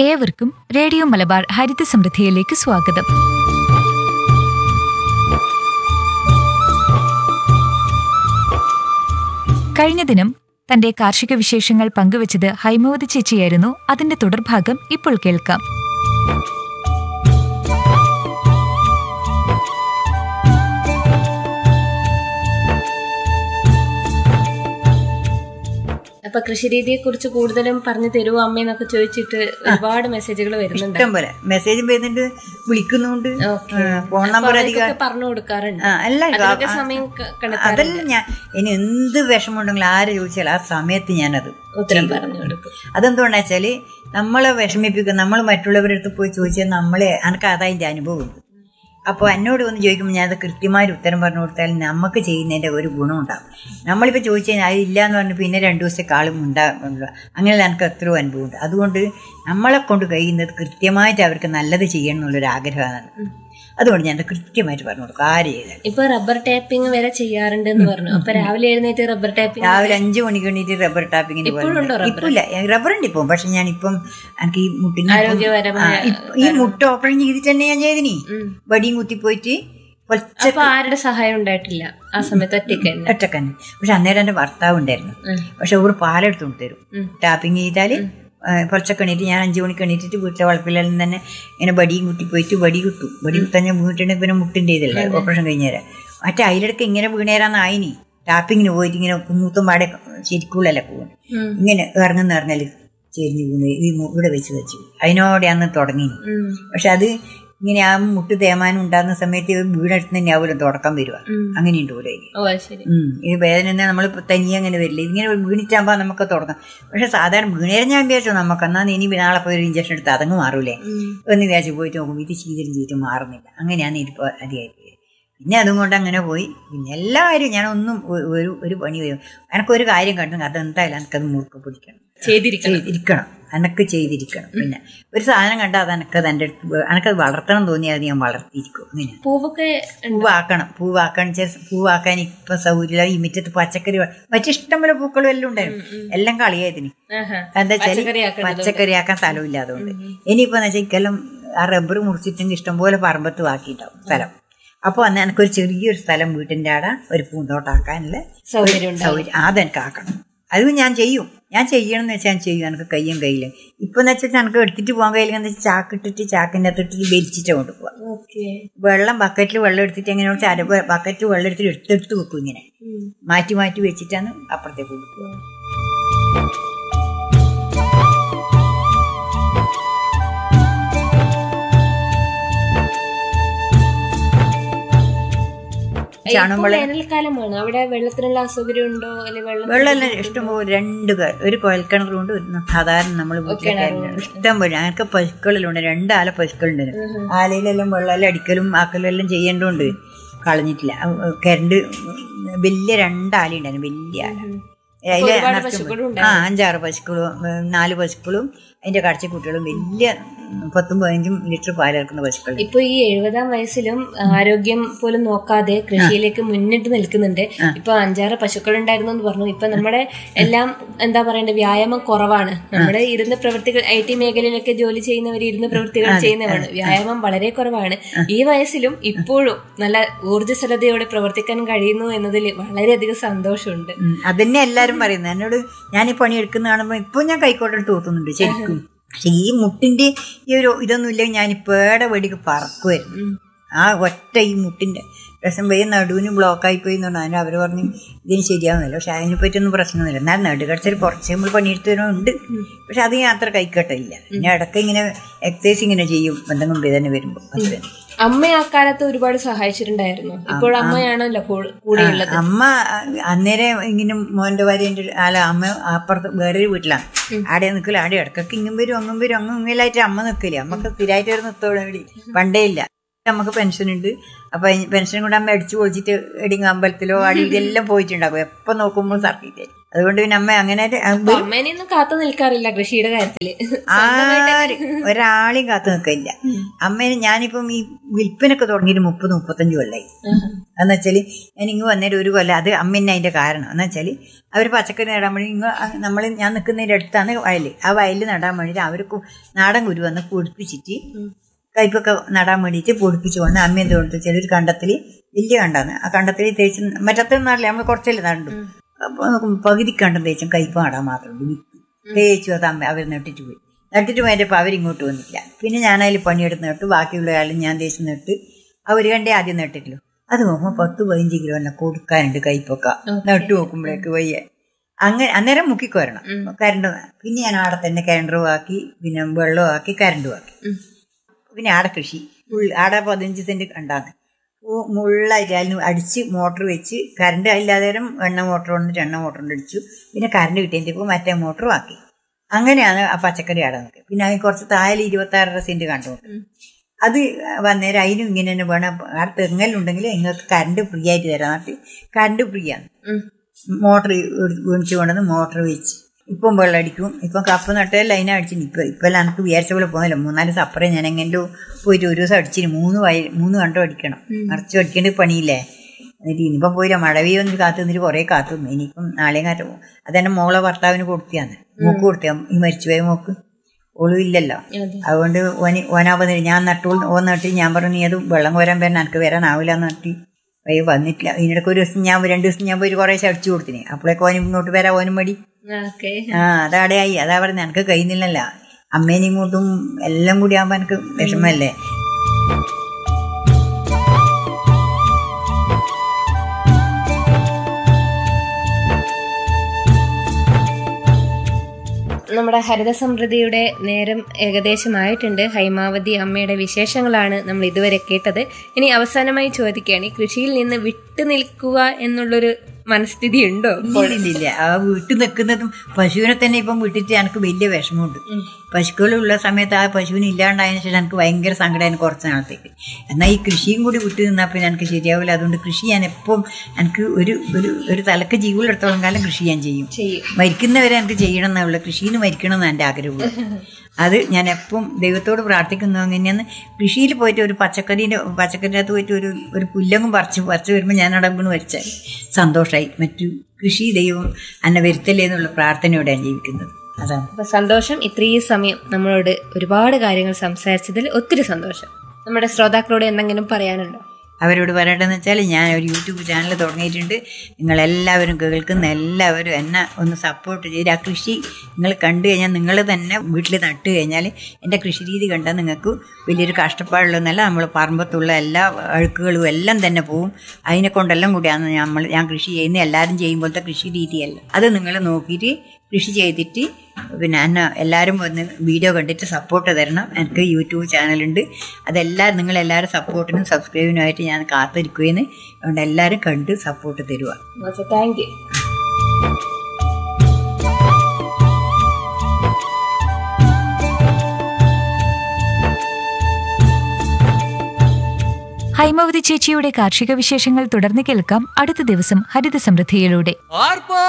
ഏവർക്കും റേഡിയോ മലബാർ ഹരിത സമൃദ്ധിയിലേക്ക് സ്വാഗതം കഴിഞ്ഞ ദിനം തന്റെ കാർഷിക വിശേഷങ്ങൾ പങ്കുവച്ചത് ഹൈമവതി ചേച്ചിയായിരുന്നു അതിന്റെ തുടർഭാഗം ഇപ്പോൾ കേൾക്കാം അപ്പൊ കൃഷിരീതിയെ കുറിച്ച് കൂടുതലും പറഞ്ഞു തരുമോ അമ്മയെന്നൊക്കെ ചോദിച്ചിട്ട് ഒരുപാട് മെസ്സേജുകൾ വരുന്നുണ്ട് ഇഷ്ടം പോലെ മെസ്സേജും വരുന്നുണ്ട് വിളിക്കുന്നുണ്ട് ഓക്കേ. ഫോൺ അപ്പൊ നമ്പർ അവർക്കൊക്കെ അധികം പറഞ്ഞു കൊടുക്കാറുണ്ട് ആ, അല്ല ഇത് അതിനൊക്കെ ആ- സമയം ക- കണ്ടെത്താറുണ്ട് അതെല്ലാം ഞാൻ ഇനി എന്ത് വിഷമമുണ്ടെങ്കിലും ആര് ചോദിച്ചാൽ ആ സമയത്ത് ഞാനത് ഉത്തരം പറഞ്ഞു കൊടുക്കും അതെന്തുകൊണ്ടാ വെച്ചാല് നമ്മളെ വിഷമിപ്പിക്കും നമ്മൾ മറ്റുള്ളവരുടെ അടുത്ത് പോയി ചോദിച്ചാൽ നമ്മളെ എനിക്ക് അതതിൻ്റെ അനുഭവമുണ്ട് അപ്പോൾ എന്നോട് വന്ന് ചോദിക്കുമ്പോൾ ഞാൻ അത് കൃത്യമായൊരു ഉത്തരം പറഞ്ഞു കൊടുത്താൽ നമുക്ക് ചെയ്യുന്നതിൻ്റെ ഒരു ഗുണം ഉണ്ടാകും നമ്മളിപ്പോൾ ചോദിച്ചു കഴിഞ്ഞാൽ അത് ഇല്ല എന്ന് പറഞ്ഞ് പിന്നെ രണ്ട് ദിവസത്തെ കാളും ഉണ്ടാകുമല്ലോ അങ്ങനെ എനിക്ക് എത്രയോ അനുഭവമുണ്ട് അതുകൊണ്ട് നമ്മളെ കൊണ്ട് കഴിയുന്നത് കൃത്യമായിട്ട് അവർക്ക് നല്ലത് ചെയ്യണം എന്നുള്ളൊരു ആഗ്രഹമാണ് അതുകൊണ്ട് ഞാൻ അത് കൃത്യമായിട്ട് പറഞ്ഞു കൊടുക്കും ആര് ചെയ്താൽ ഇപ്പൊ റബ്ബർ ടാപ്പിംഗ് വരെ ചെയ്യാറുണ്ട് എന്ന് പറഞ്ഞു അപ്പൊ രാവിലെ എഴുന്നേറ്റ് റബ്ബർ ടാപ്പിംഗ് രാവിലെ അഞ്ചു മണിക്ക് എണീറ്റ് റബ്ബർ ടാപ്പിങ്ങിന് ഇപ്പോഴുണ്ടോ റബ്ബർ? ഇപ്പൊ ഇല്ല റബ്ബർ ഉണ്ട് ഇപ്പം പക്ഷെ ഞാൻ ഇപ്പം എനിക്ക് ഈ മുട്ടിന് ഇപ്പം- ആരോഗ്യപരമായ ആ, ഇപ്പ- ഈ മുട്ട ഓപ്പറേഷൻ ചെയ്തിട്ട് തന്നെ ഞാൻ ചെയ്തിനി വടിയും കുത്തിപ്പോയിട്ട് പൊച്ച അപ്പൊ ആരുടെ സഹായം ഉണ്ടായിട്ടില്ല ആ സമയത്ത് ഒറ്റയ്ക്ക് തന്നെ ഒറ്റക്കന്നെ പക്ഷെ അന്നേരം എന്റെ ഭർത്താവ് ഉണ്ടായിരുന്നു പക്ഷെ ഒരു പാലെടുത്തോണ്ട് തരും ടാപ്പിങ് ചെയ്താല് പൊറച്ചൊക്കെ എണീറ്റ് ഞാൻ അഞ്ചു മണിക്ക് എണീറ്റിട്ട് വീട്ടിലെ വളപ്പിലെല്ലാം തന്നെ ഇങ്ങനെ ബടിയും കുത്തി പോയിട്ട് ബടി കുത്തും ബടി കുത്താൻ ഞാൻ വീട്ടിൽ പിന്നെ മുട്ടിൻ്റെ ഇതല്ലേ ഓപ്പറേഷൻ കഴിഞ്ഞേരം മറ്റേ അതിലിടക്ക് ഇങ്ങനെ വീണേരാന്നായിനി ടാപ്പിങ്ങിന് പോയിട്ട് ഇങ്ങനെ മൂത്തും പാടെ ശരിക്കുള്ളല്ല പോകും ഇങ്ങനെ ഇറങ്ങുന്ന പറഞ്ഞാൽ ചെരിഞ്ഞ് വീണ് ഈ മു- ഇവിടെ വെച്ച് വെച്ചു അതിനോടെ അന്ന് തുടങ്ങി പക്ഷെ അത് ഇങ്ങനെ ആ മുട്ട് തേമാനം ഉണ്ടാകുന്ന സമയത്ത് വീടെടുത്ത് തന്നെ ആവുമല്ലോ തുടക്കം വരുക അങ്ങനെയുണ്ട് ഇവിടെ ഓ അത് ശരി ഉം. ഈ വേദന നമ്മൾ തനിയെ അങ്ങനെ വരില്ല ഇങ്ങനെ വീണിട്ടാകുമ്പോൾ നമുക്ക് തുടങ്ങാം പക്ഷെ സാധാരണ വീണേരം ഞാൻ വിചാരിച്ചു നമുക്ക് എന്നാൽ ഇനി നാളെ പോയി ഒരു ഇഞ്ചക്ഷൻ എടുത്ത് അതങ്ങ് മാറൂലേ എന്ന് വിചാരിച്ച് പോയിട്ട് നോക്കുമ്പോൾ ഇത് ചെയ്തിട്ടും ചെയ്തിട്ട് മാറുന്നില്ല അങ്ങനെയാണ് ഇതിപ്പോൾ അധികമായി പോയത് പിന്നെ അതും കൊണ്ട് അങ്ങനെ പോയി പിന്നെ എല്ലാ കാര്യവും ഞാനൊന്നും ഒ- ഒരു ഒരു പണി വരും എനക്കൊരു കാര്യം കണ്ടു അതെന്തായാലും എനിക്കത് മുറുക്ക് പിടിക്കണം ചെയ്തിരിക്കണം ചെയ്തിരിക്കണം എനക്ക് ചെയ്തിരിക്കണം പിന്നെ ഒരു സാധനം കണ്ടാൽ അത് എനക്കത് എൻ്റെ അടുത്ത് വേ- എനക്കത് വളർത്തണം തോന്നിയാൽ അത് ഞാൻ വളർത്തിയിരിക്കും അങ്ങനെ പൂവൊക്കെ പൂവാക്കണം പൂവാക്കണം വെച്ചാൽ പൂവാക്കാൻ ഇപ്പൊ സൗകര്യമില്ല ഈ മുറ്റത്ത് പച്ചക്കറി വ- മറ്റു ഇഷ്ടംപോലെ പൂക്കളും എല്ലാം ഉണ്ടായിരുന്നു എല്ലാം കളിയായതിന് ആഹാ. എന്താ വെച്ചാൽ പച്ചക്കറിയാക്കണം പച്ചക്കറി ആക്കാൻ സ്ഥലമില്ല അതുകൊണ്ട് ഇനിയിപ്പോ എന്ന് വെച്ചാൽ ഇക്കെല്ലാം ആ റബ്ബർ മുറിച്ചിട്ടെങ്കിൽ ഇഷ്ടംപോലെ പറമ്പത്ത് ബാക്കിയിട്ടുണ്ടാവും സ്ഥലം അപ്പോൾ അന്ന് എനിക്കൊരു ചെറിയൊരു സ്ഥലം വീട്ടിൻ്റെ ആടെ ഒരു പൂന്തോട്ടാക്കാനുള്ള സൗകര്യം ഉണ്ട് സൗകര്യം അതെനിക്ക് ആക്കണം അത് ഞാൻ ചെയ്യും ഞാൻ ചെയ്യണം എന്ന് വെച്ചാൽ ഞാൻ ചെയ്യും എനിക്ക് കയ്യും കയ്യില് ഇപ്പൊ എന്ന് വെച്ചാൽ എനിക്ക് എടുത്തിട്ട് പോകാൻ കഴിയില്ല എന്ന് വെച്ചാൽ ചാക്കിട്ടിട്ട് ചാക്കിൻ്റെ അകത്തിട്ട് വലിച്ചിട്ട് കൊണ്ട് പോവാം ഓക്കെ വെള്ളം ബക്കറ്റിൽ വെള്ളം എടുത്തിട്ട് എങ്ങനെ വെച്ചാൽ അര ബക്കറ്റ് വെള്ളം എടുത്തിട്ട് എടുത്തെടുത്ത് വെക്കും ഇങ്ങനെ മാറ്റി മാറ്റി വെച്ചിട്ടാണ് അപ്പുറത്തേക്ക് കൊടുക്കുക ചാണകവെള്ളം വേനൽക്കാലമാണ് അവിടെ വെള്ളത്തിനുള്ള അസൗകര്യം ഉണ്ടോ അല്ലെങ്കിൽ വെള്ളം വെള്ളമെല്ലാം ഇഷ്ടംപോലെ രണ്ട് ക- ഒരു കുഴൽക്കിണറുണ്ട് ഒരു സാധാരണ നമ്മൾ വീട്ടിലൊക്കെ ഇഷ്ടം പോലെ ഞങ്ങൾക്ക് പശുക്കളിലുണ്ട് രണ്ട് ആല പശുക്കളുണ്ട് ആലയിലെല്ലാം വെള്ളമെല്ലാം അടിക്കലും ആക്കലും എല്ലാം ചെയ്യേണ്ടതുണ്ട് കളഞ്ഞിട്ടില്ല അഹ് കരണ്ട് വലിയ രണ്ടാല ഉണ്ടായിരുന്നു വലിയ ആല അതിലെ നിറച്ചും ആ അഞ്ചാറ് പശുക്കളും ഉം, നാല് പശുക്കളും അതിന്റെ കടച്ചിക്കുട്ടികളും വലിയ ഉം, പത്തും പതിനഞ്ചും ലിറ്റർ പാലിറക്കുന്ന പശുക്കൾ ഇപ്പൊ ഈ എഴുപതാം വയസ്സിലും ആരോഗ്യം പോലും നോക്കാതെ കൃഷിയിലേക്ക് മുന്നിട്ട് നിൽക്കുന്നുണ്ട് ഇപ്പൊ അഞ്ചാറ് പശുക്കൾ ഉണ്ടായിരുന്നു എന്ന് പറഞ്ഞു ഇപ്പൊ നമ്മുടെ എല്ലാം എന്താ പറയണ്ടേ വ്യായാമം കുറവാണ് നമ്മുടെ ഇരുന്ന് പ്രവൃത്തികൾ ഐ ടി മേഖലയിലൊക്കെ ജോലി ചെയ്യുന്നവർ ഇരുന്ന് പ്രവൃത്തികൾ ചെയ്യുന്നവരാണ് വ്യായാമം വളരെ കുറവാണ് ഈ വയസ്സിലും ഇപ്പോഴും നല്ല ഊർജ്ജസ്വലതയോടെ പ്രവർത്തിക്കാൻ കഴിയുന്നു എന്നതിൽ വളരെയധികം സന്തോഷമുണ്ട് ഉം, അതന്നെ എല്ലാരും പറയുന്നത് എന്നോട് ഞാൻ ഈ പണി എടുക്കുന്ന കാണുമ്പോൾ ഇപ്പൊ ഞാൻ കൈക്കോട്ടെടുത്ത് തോന്നുന്നുണ്ട് ശരിക്കും പക്ഷെ ഈ മുട്ടിന്റെ ഈ ഒരു ഇതൊന്നും ഇല്ലെങ്കിൽ ഞാൻ ഇപ്പോടെ വെടിക്ക് പറക്കുമായിരുന്നു ആ ഒറ്റ ഈ മുട്ടിന്റെ രസം പോയി നടുവിന് ബ്ലോക്കായി പോയി എന്ന് പറഞ്ഞാൽ അവർ പറഞ്ഞു ഇതിന് ശരിയാവുന്നില്ല പക്ഷെ അതിനെ പറ്റിയൊന്നും പ്രശ്നമൊന്നുമില്ല എന്നാൽ നടുകടച്ചൊരു കുറച്ച് നമ്മൾ പണിയെടുത്ത് വരുന്നുണ്ട് പക്ഷെ അത് ഞാൻ അത്ര കൈക്കട്ടില്ല പിന്നെ ഇടയ്ക്ക് ഇങ്ങനെ എക്സസൈസ് ഇങ്ങനെ ചെയ്യും എന്തെങ്കിലും വേദന വരുമ്പോൾ അത് തന്നെ അമ്മ ആ കാലത്ത് ഒരുപാട് സഹായിച്ചിട്ടുണ്ടായിരുന്നു ഇപ്പോൾ അമ്മയാണല്ലോ കൂ- കൂടെയുള്ളത് അമ്മ അ- അന്നേരം ഇങ്ങനെ മോന്റെ ഭാര്യൻ്റെ അല്ല അമ്മ അപ്പുറത്ത് വേറൊരു വീട്ടിലാണ് ആടെ നിൽക്കില്ല ആടെ ഇടക്കൊക്കെ ഇങ്ങും വരും അങ്ങും വരും അങ്ങും ഇങ്ങലായിട്ട് അമ്മ നിൽക്കില്ല അമ്മക്ക് സ്ഥിരമായിട്ട് ഒരു നിർത്തോടെ വേണ്ടി പണ്ടേ ഇല്ല നമുക്ക് പെൻഷൻ ഉണ്ട് അപ്പൊ പെൻഷൻ കൊണ്ട് അമ്മ അടിച്ചു പൊളിച്ചിട്ട് എടിങ്ങ അമ്പലത്തിലോ അടി ഇതെല്ലാം പോയിട്ടുണ്ടാകും എപ്പം നോക്കുമ്പോൾ സർക്കിട്ട് അതുകൊണ്ട് പിന്നെ അമ്മ അങ്ങനെ ഒരു- അപ്പൊ അമ്മേനെയൊന്നും കാത്തു നിൽക്കാറില്ല കൃഷിയുടെ കാര്യത്തില് ആരും ഒരാളെയും കാത്തു നിൽക്കില്ല അമ്മേനെ ഞാനിപ്പം ഈ വിൽപ്പനൊക്കെ തുടങ്ങിയിട്ട് മുപ്പത് മുപ്പത്തഞ്ച് കൊല്ലായി എന്ന് വെച്ചാല് ഞാൻ ഇങ്ങ് വന്നേരം ഒരു കൊല്ലം അത് അമ്മ തന്നെ അതിന്റെ കാരണം എന്ന് വെച്ചാല് അവർ പച്ചക്കറി നടാൻ വേണ്ടി ഇങ്ങ് നമ്മൾ ഞാൻ നിൽക്കുന്നതിന്റെ അടുത്താണ് വയൽ ആ വയലിൽ നടാൻ വേണ്ടിയിട്ട് അവർക്ക് നാടൻ കുരു വന്ന് പൊടിപ്പിച്ചിട്ട് കയ്പൊക്കെ നടാൻ വേണ്ടിയിട്ട് പൊടിപ്പിച്ച് കൊണ്ട് അമ്മ എന്ത് കൊടുത്തു വെച്ചാൽ ഒരു കണ്ടത്തിൽ വലിയ കണ്ടാന്ന് ആ കണ്ടത്തിൽ തേച്ച് മറ്റത്തെ നാട്ടിലെ നമ്മൾ കുറച്ചല്ലേ നടണ്ടു അപ്പൊ പകുതി കണ്ടം തേച്ചും കയ്പ നടാൻ മാത്രമുണ്ട് വിത്ത് തേച്ചു അത് അമ്മ അവർ നട്ടിട്ട് പോയി നട്ടിട്ട് പോയപ്പോൾ അവരിങ്ങോട്ട് വന്നില്ല പിന്നെ ഞാനതിൽ പണിയെടുത്ത് നട്ടു ബാക്കിയുള്ള ആളും ഞാൻ തേച്ച് നട്ട് അവർ കണ്ടേ ആദ്യം നട്ടിട്ടില്ലോ അത് നോക്കുമ്പോൾ പത്ത് പതിനഞ്ച് കിലോ എന്നെ കൊടുക്കാനുണ്ട് കയ്പൊക്കെ നട്ടു നോക്കുമ്പോഴേക്ക് വയ്യ അങ്ങനെ അന്നേരം മുക്കിക്കോരണം കരണ്ട് പിന്നെ ഞാൻ ആടെ തന്നെ കിണറും ആക്കി പിന്നെ വെള്ളവും ആക്കി കരണ്ടും ആക്കി പിന്നെ ആടെ കൃഷി ഉൾ- ആടെ പതിനഞ്ച് സെന്റ് ഉണ്ടാകുന്നത് മുള്ളായിട്ട് അതിന് അടിച്ച് മോട്ടർ വെച്ച് കറണ്ട് ഇല്ലാതെ എണ്ണ മോട്ടർ വന്നിട്ട് എണ്ണ മോട്ടർ കൊണ്ട് അടിച്ചു പിന്നെ കറണ്ട് കിട്ടിയപ്പോൾ മറ്റേ മോട്ടറും ആക്കി അങ്ങനെയാണ് ആ പച്ചക്കറി ആടെ നോക്കുക പിന്നെ അതിന് കുറച്ച് താഴെ ഇരുപത്തി ആറര സെന്റ് കണ്ടു അത് വന്നേരം അതിനും ഇങ്ങനെ തന്നെ വേണം ആ തെങ്ങലുണ്ടെങ്കിൽ നിങ്ങൾക്ക് കറണ്ട് ഫ്രീ ആയിട്ട് തരാം നാട്ടിൽ കറണ്ട് ഫ്രീ ആണ് മോട്ടർ മേടിച്ചു കൊണ്ടുവന്ന് മോട്ടർ വെച്ച് ഇപ്പം വെള്ളം അടിക്കും ഇപ്പം കപ്പ് നട്ടാൽ ലൈൻ അടിച്ചിന് ഇപ്പം ഇപ്പം എനിക്ക് വിചാരിച്ച പോലെ പോകുന്നില്ല മൂന്നാല് സപ്പറേ ഞാൻ എങ്ങനെയോ പോയിട്ട് ഒരു ദിവസം അടിച്ചിന് മൂന്ന് വയ മൂന്ന് കണ്ടോ അടിക്കണം നിറച്ചു അടിക്കേണ്ട പണിയില്ലേ എന്നിട്ട് ഇനിയിപ്പം പോയില്ല മഴ പെയ്യൊന്നും കാത്തു നിന്നിട്ട് കുറേ കാത്തു നിന്നു ഇനിയിപ്പം നാളെയും കാറ്റ് പോകും അതെന്നെ മോളെ ഭർത്താവിന് കൊടുത്തിയാന്ന് മൂക്ക് കൊടുത്തിയാ ഈ മരിച്ചുപോയ മോക്ക് ഓളും ഇല്ലല്ലോ അതുകൊണ്ട് ഓന് ഓനാവുന്നില്ല ഞാൻ നട്ടു ഓൻ നട്ടി ഞാൻ പറഞ്ഞു നീ അത് വെള്ളം കോരാൻ പറ്റുന്ന എനിക്ക് വരാനാവില്ല എന്ന് നട്ടി അയ്യോ വന്നിട്ടില്ല ഇതിനിടയ്ക്ക് ഒരു ദിവസം ഞാൻ രണ്ട് ദിവസം ഞാൻ പോയി കുറേശ്ശെ അടിച്ചു കൊടുത്തിനി അപ്പോഴേക്ക് ഓനും ഇങ്ങോട്ട് വരാൻ ഓനും മടി ഓക്കെ ആ അതവിടെ ആയി അതാ പറഞ്ഞത് എനിക്ക് കഴിയുന്നില്ലല്ലോ അമ്മേനും ഇങ്ങോട്ടും എല്ലാം കൂടി ആകുമ്പോൾ എനിക്ക് വിഷമല്ലേ നമ്മുടെ ഹരിത സമൃദ്ധിയുടെ നേരം ഏകദേശമായിട്ടുണ്ട് ഹൈമാവതി അമ്മയുടെ വിശേഷങ്ങളാണ് നമ്മൾ ഇതുവരെ കേട്ടത് ഇനി അവസാനമായി ചോദിക്കുകയാണ് ഈ കൃഷിയിൽ നിന്ന് വിട്ടു നിൽക്കുക എന്നുള്ളൊരു മനസ്ഥിതി ഉണ്ടോ ഇല്ലില്ല ആ വീട്ടിൽ നിൽക്കുന്നതും പശുവിനെ തന്നെ ഇപ്പം വിട്ടിട്ട് എനിക്ക് വലിയ വിഷമമുണ്ട് പശുക്കളുള്ള സമയത്ത് ആ പശുവിന് ഇല്ലാണ്ടായതിനു ശേഷം എനിക്ക് ഭയങ്കര സങ്കടമായിരുന്നു കുറച്ച് നാളത്തേക്ക് എന്നാൽ ഈ കൃഷിയും കൂടി വിട്ടു നിന്നാൽ പിന്നെ എനിക്ക് ശരിയാവില്ല അതുകൊണ്ട് കൃഷി ഞാൻ എപ്പം എനിക്ക് ഒരു ഒരു ഒരു തലക്ക് ജീവനെടുത്തോളം കാലം കൃഷി ഞാൻ ചെയ്യും ചെയ്യും മരിക്കുന്നവരെ എനിക്ക് ചെയ്യണം എന്നുള്ള കൃഷിയിൽ മരിക്കണം എന്ന് എൻ്റെ ആഗ്രഹമുള്ളൂ അത് ഞാൻ എപ്പം ദൈവത്തോട് പ്രാർത്ഥിക്കുന്നു അങ്ങനെയാണ് കൃഷിയിൽ പോയിട്ട് ഒരു പച്ചക്കറീൻ്റെ പച്ചക്കറിൻ്റെ അകത്ത് പോയിട്ട് ഒരു ഒരു പുല്ലങ്ങും പറിച്ച് പറിച്ച് വരുമ്പോൾ ഞാൻ അവിടെ വീണ് വരച്ചാൽ സന്തോഷമായി മറ്റു കൃഷി ദൈവം എന്നെ വരുത്തല്ലേ എന്നുള്ള പ്രാർത്ഥനയോടെയാണ് ജീവിക്കുന്നത് അതാണ് അപ്പൊ സന്തോഷം ഇത്രയും സമയം നമ്മളോട് ഒരുപാട് കാര്യങ്ങൾ സംസാരിച്ചതിൽ ഒത്തിരി സന്തോഷം നമ്മുടെ ശ്രോതാക്കളോട് എന്തെങ്കിലും പറയാനുണ്ടോ അവരോട് പറയേണ്ടതെന്ന് വെച്ചാൽ ഞാൻ ഒരു യൂട്യൂബ് ചാനൽ തുടങ്ങിയിട്ടുണ്ട് നിങ്ങളെല്ലാവരും കേൾക്കുന്ന എല്ലാവരും എന്നെ ഒന്ന് സപ്പോർട്ട് ചെയ്ത് ആ കൃഷി നിങ്ങൾ കണ്ടു കഴിഞ്ഞാൽ നിങ്ങൾ തന്നെ വീട്ടിൽ നട്ട് കഴിഞ്ഞാൽ എൻ്റെ കൃഷി രീതി കണ്ടാൽ നിങ്ങൾക്ക് വലിയൊരു കഷ്ടപ്പാടുള്ളതെന്നല്ല നമ്മൾ പറമ്പത്തുള്ള എല്ലാ അഴുക്കുകളും എല്ലാം തന്നെ പോവും അതിനെ കൊണ്ടെല്ലാം കൂടിയാണ് നമ്മൾ ഞാൻ കൃഷി ചെയ്യുന്നത് എല്ലാവരും ചെയ്യുമ്പോഴത്തെ കൃഷി രീതിയല്ല അത് നിങ്ങൾ നോക്കിയിട്ട് കൃഷി ചെയ്തിട്ട് പിന്നെ എന്നെ എല്ലാവരും വന്ന് വീഡിയോ കണ്ടിട്ട് സപ്പോർട്ട് തരണം എനിക്ക് യൂട്യൂബ് ചാനലുണ്ട് അതെല്ലാം നിങ്ങളെല്ലാവരും സപ്പോർട്ടിനും സബ്സ്ക്രൈബിനുമായിട്ട് ഞാൻ കാത്തിരിക്കുകയെന്ന് അതുകൊണ്ട് എല്ലാവരും കണ്ട് സപ്പോർട്ട് തരുക ഓക്കെ താങ്ക് യു ഹൈമവതി ചേച്ചിയുടെ കാർഷിക വിശേഷങ്ങൾ തുടർന്ന് കേൾക്കാം അടുത്ത ദിവസം ഹരിത സമൃദ്ധിയിലൂടെ ആർപ്പാ